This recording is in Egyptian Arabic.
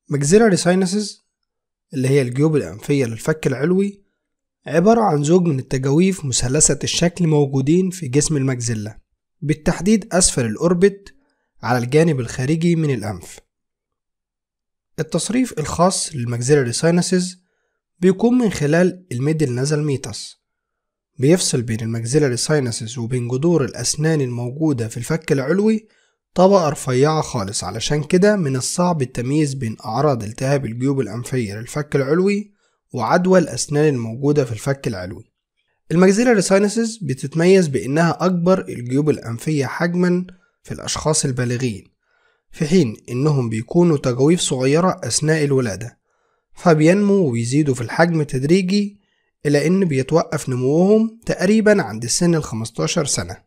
maxillary sinuses اللي هي الجيوب الأنفية للفك العلوي عبارة عن زوج من التجاويف مثلثة الشكل موجودين في جسم المجزلة بالتحديد أسفل الأوربت على الجانب الخارجي من الأنف التصريف الخاص للماكسيلاري ساينسز بيكون من خلال الميدل نازل ميتس بيفصل بين الماكسيلاري ساينسز وبين جذور الأسنان الموجودة في الفك العلوي طبقة رفيعة خالص علشان كده من الصعب التمييز بين أعراض التهاب الجيوب الأنفية للفك العلوي وعدوى الأسنان الموجودة في الفك العلوي الماكسيلاري ساينسز بتتميز بإنها أكبر الجيوب الأنفية حجما في الأشخاص البالغين في حين إنهم بيكونوا تجاويف صغيرة أثناء الولادة فبينمو ويزيدوا في الحجم تدريجي إلى إن بيتوقف نموهم تقريبا عند السن ال 15 سنة